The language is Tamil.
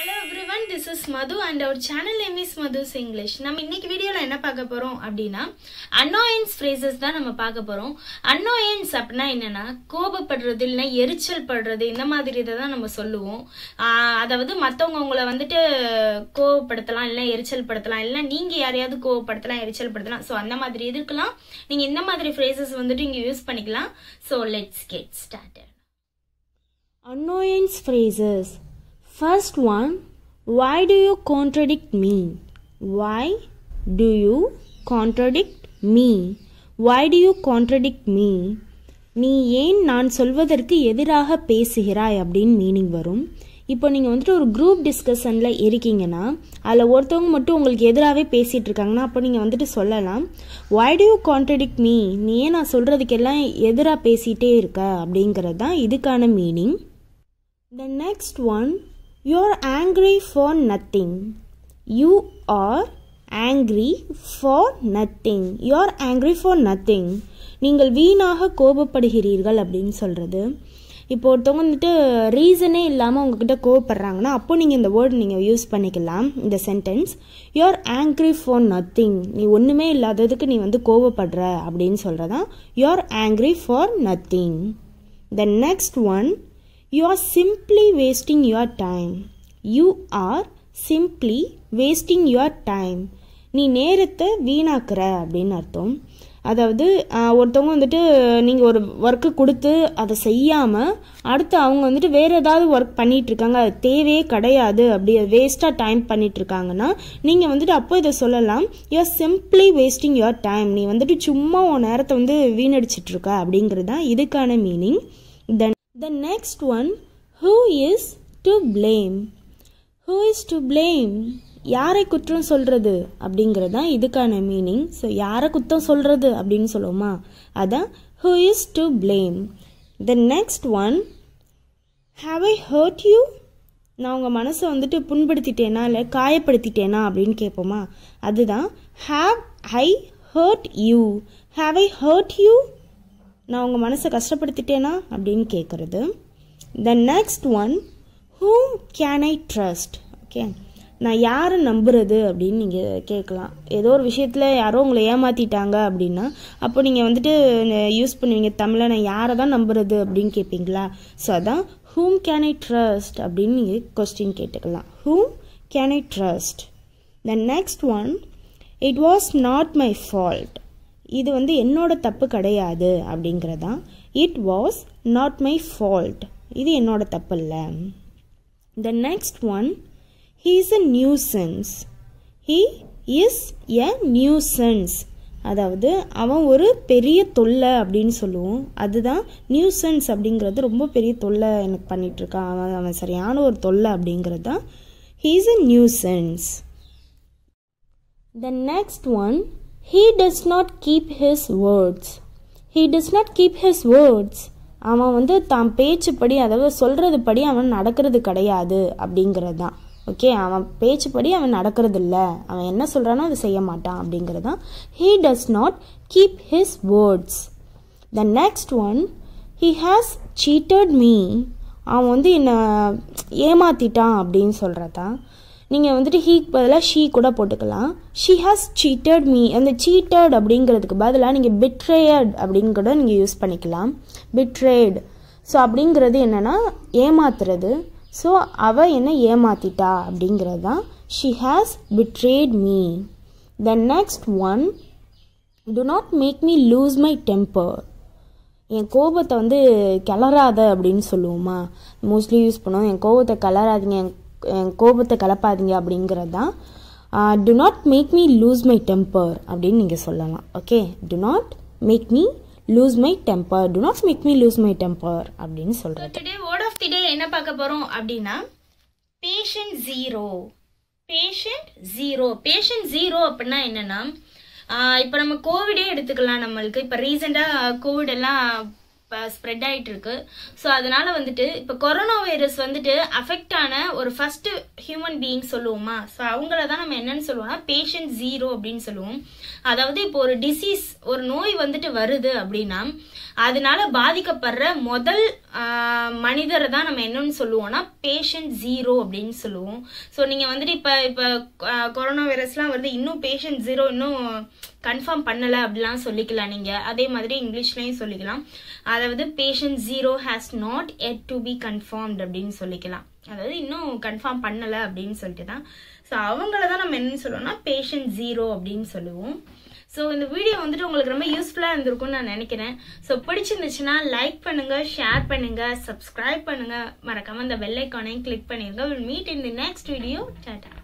Hello everyone this is Madhu and our channel name is Madhu's English நம்ம இன்னைக்கு வீடியோவில் என்ன பார்க்க போகிறோம் அப்படின்னா அன்னோயன்ஸ் ஃப்ரேசஸ் தான் நம்ம பார்க்க போகிறோம் அன்னோயன்ஸ் அப்படின்னா என்னன்னா கோபப்படுறது இல்லைன்னா எரிச்சல் படுறது இந்த மாதிரி இதை தான் நம்ம சொல்லுவோம் ஆஹ் அதாவது மற்றவங்க உங்களை வந்துட்டு கோவப்படுத்தலாம் இல்லை எரிச்சல் படுத்தலாம் இல்லை நீங்கள் யாரையாவது கோவப்படுத்தலாம் எரிச்சல் படுத்தலாம் ஸோ அந்த மாதிரி இதுக்கெல்லாம் நீங்கள் இந்த மாதிரி ஃப்ரேசஸ் வந்துட்டு இங்கே யூஸ் பண்ணிக்கலாம் so let's get started Annoyance phrases. First one, why do you contradict me? Why do you contradict me? Why do you contradict me? நீ ஏன் நான் சொல்வதற்கு எதிராக பேசுகிறாய் அப்படின்னு மீனிங் வரும் இப்போ நீங்கள் வந்துட்டு ஒரு குரூப் டிஸ்கஷனில் இருக்கீங்கன்னா அதில் ஒருத்தவங்க மட்டும் உங்களுக்கு எதிராகவே பேசிகிட்டு இருக்காங்கன்னா அப்போ நீங்கள் வந்துட்டு சொல்லலாம் why do you contradict me நீ ஏன் நான் சொல்கிறதுக்கெல்லாம் எதிராக பேசிகிட்டே இருக்க அப்படிங்கிறது தான் இதுக்கான meaning The next one, you're angry for nothing. You are angry for nothing. You're angry for nothing. நீங்கள் வீணாக கோபப்படுகிறீர்கள் அப்படின்னு சொல்கிறது இப்போ ஒருத்தவங்க வந்துட்டு ரீசனே இல்லாமல் உங்ககிட்ட கோவப்படுறாங்கன்னா அப்போ நீங்கள் இந்த வேர்டு நீங்கள் யூஸ் பண்ணிக்கலாம் இந்த sentence you're angry for nothing நீ ஒன்றுமே இல்லாததுக்கு நீ வந்து கோவப்படுற அப்படின்னு சொல்கிறதான் you're angry for nothing the next one you are simply wasting your time you are simply wasting your time நீ நேரத்தை வீணாக்குற அப்படின்னு அர்த்தம் அதாவது ஆஹ், ஒருத்தவங்க வந்துட்டு நீங்கள் ஒரு ஒர்க்கு கொடுத்து அதை செய்யாமல் அடுத்து அவங்க வந்துட்டு வேறு ஏதாவது ஒர்க் பண்ணிட்டு இருக்காங்க அது தேவையே கிடையாது அப்படி வேஸ்ட்டாக டைம் பண்ணிட்டு இருக்காங்கன்னா நீங்கள் வந்துட்டு அப்போ இதை சொல்லலாம் you are simply wasting your time நீ வந்துட்டு சும்மா உன் நேரத்தை வந்து வீணடிச்சிட்டு இருக்க அப்படிங்கிறது தான் இதுக்கான meaning then The next one, who is to blame? Who is to blame? யாரை குற்றம் சொல்றது அப்படிங்கிறது தான் இதுக்கான மீனிங் ஸோ யாரை குற்றம் சொல்றது அப்படின்னு சொல்லுவோமா அதான் who is to blame? The next one, have I hurt you? நான் உங்கள் மனசை வந்துட்டு புண்படுத்திட்டேனா இல்லை காயப்படுத்திட்டேனா அப்படின்னு கேட்போமா அதுதான் have I hurt you have I hurt you நான் உங்கள் மனசை கஷ்டப்படுத்திட்டேனா அப்படின்னு கேட்குறது the next one whom can I trust okay நான் யாரை நம்புறது அப்படின்னு நீங்கள் கேட்கலாம் ஏதோ ஒரு விஷயத்தில் யாரோ உங்களை ஏமாற்றிட்டாங்க அப்படின்னா அப்போ நீங்கள் வந்துட்டு யூஸ் பண்ணுவீங்க தமிழில் நான் யாரை தான் நம்புறது அப்படின்னு கேட்பீங்களா ஸோ அதான் ஹூம் கேன் ஐ ட்ரஸ்ட் அப்படின்னு நீங்கள் கொஸ்டின் கேட்டுக்கலாம் whom can I trust the next one it was not my fault இது வந்து என்னோட தப்பு கிடையாது அப்படிங்கிறதான் it was not my fault இது என்னோட தப்பு இல்லை the next one he is a nuisance he is a nuisance அதாவது அவன் ஒரு பெரிய தொல்லை அப்படின்னு சொல்லுவோம் அதுதான் நியூசன்ஸ் அப்படிங்கிறது ரொம்ப பெரிய தொல்லை எனக்கு பண்ணிட்டு இருக்கான் அவன் அவன் சரியான ஒரு தொல்லை அப்படிங்கிறது தான் he is a nuisance The next one, he does not keep his words. He does not keep his words. அவன் வந்து தான் பேச்சுப்படி அதாவது சொல்றது படி அவன் நடக்கிறது கிடையாது அப்படிங்கிறது தான் ஓகே அவன் பேச்சுப்படி அவன் நடக்கிறது இல்லை அவன் என்ன சொல்றானோ அதை செய்ய மாட்டான் அப்படிங்கிறது தான் he does not keep his words the next one he has cheated me அவன் வந்து என்னை ஏமாத்திட்டான் அப்படின்னு சொல்கிறதா நீங்கள் வந்துட்டு ஹீக்கு பதிலாக ஷீ கூட போட்டுக்கலாம் ஷீ ஹாஸ் சீட்டட் மீ அந்த சீட்டட் அப்படிங்கிறதுக்கு பதிலாக நீங்கள் பிட்ரேயட் அப்படின்னு கூட நீங்கள் யூஸ் பண்ணிக்கலாம் பிட்ரேட் ஸோ அப்படிங்கிறது என்னென்னா ஏமாத்துறது ஸோ அவள் என்ன ஏமாத்திட்டா அப்படிங்கிறது தான் she has betrayed me the next one do not make me lose my temper என் கோபத்தை வந்து கிளறாத அப்படின்னு சொல்லுவோமா மோஸ்ட்லி யூஸ் பண்ணுவோம் என் கோபத்தை கிளறாதீங்க என் என் கோபத்தை கலப்பாதீங்க அப்படிங்கிறது தான் do not make me lose my temper அப்படின்னு நீங்கள் சொல்லலாம் okay do not make me lose my temper do not make me lose my temper அப்படின்னு சொல்கிறது today word of the day என்ன பார்க்க போறோம் அப்படின்னா patient zero patient zero patient zero அப்படின்னா என்னன்னா ஆஹ் இப்போ நம்ம கோவிடே எடுத்துக்கலாம் நம்மளுக்கு இப்போ ரீசெண்டாக கோவிட் எல்லாம் ஸ்ப்ரெட் ஆயிட்டு இருக்கு ஸோ அதனால வந்துட்டு இப்போ கொரோனா வைரஸ் வந்துட்டு அஃபெக்ட் ஆன ஒரு ஃபர்ஸ்ட் ஹியூமன் பீயிங் சொல்லுவோமா ஸோ அவங்கள தான் நம்ம என்னன்னு சொல்லுவோம்னா பேஷண்ட் ஜீரோ அப்படின்னு சொல்லுவோம் அதாவது இப்போ ஒரு டிசீஸ் ஒரு நோய் வந்துட்டு வருது அப்படின்னா அதனால பாதிக்கப்படுற முதல் மனிதரை தான் நம்ம என்னன்னு சொல்லுவோம்னா பேஷண்ட் ஜீரோ அப்படின்னு சொல்லுவோம் ஸோ நீங்கள் வந்துட்டு இப்போ இப்போ கொரோனா வைரஸ்லாம் வருது இன்னும் பேஷண்ட் ஜீரோ இன்னும் கன்ஃபார்ம் பண்ணலை அப்படிலாம் சொல்லிக்கலாம் நீங்கள் அதே மாதிரி இங்கிலீஷ்லையும் சொல்லிக்கலாம் அதாவது patient zero has not yet to be confirmed அப்படின்னு சொல்லிக்கலாம் அதாவது இன்னும் கன்ஃபார்ம் பண்ணலை அப்படின்னு சொல்லிட்டு தான் ஸோ அவங்கள தான் நம்ம என்னன்னு சொல்லுவோம்னா பேஷண்ட் ஜீரோ அப்படின்னு சொல்லுவோம் ஸோ இந்த வீடியோ வந்துட்டு உங்களுக்கு ரொம்ப யூஸ்ஃபுல்லாக இருந்திருக்கும்னு நான் நினைக்கிறேன் ஸோ பிடிச்சிருந்துச்சுன்னா லைக் பண்ணுங்க ஷேர் பண்ணுங்க சப்ஸ்கிரைப் பண்ணுங்க மறக்காம இந்த பெல் ஐக்கானையும் கிளிக் பண்ணிருங்க will meet in the next video tata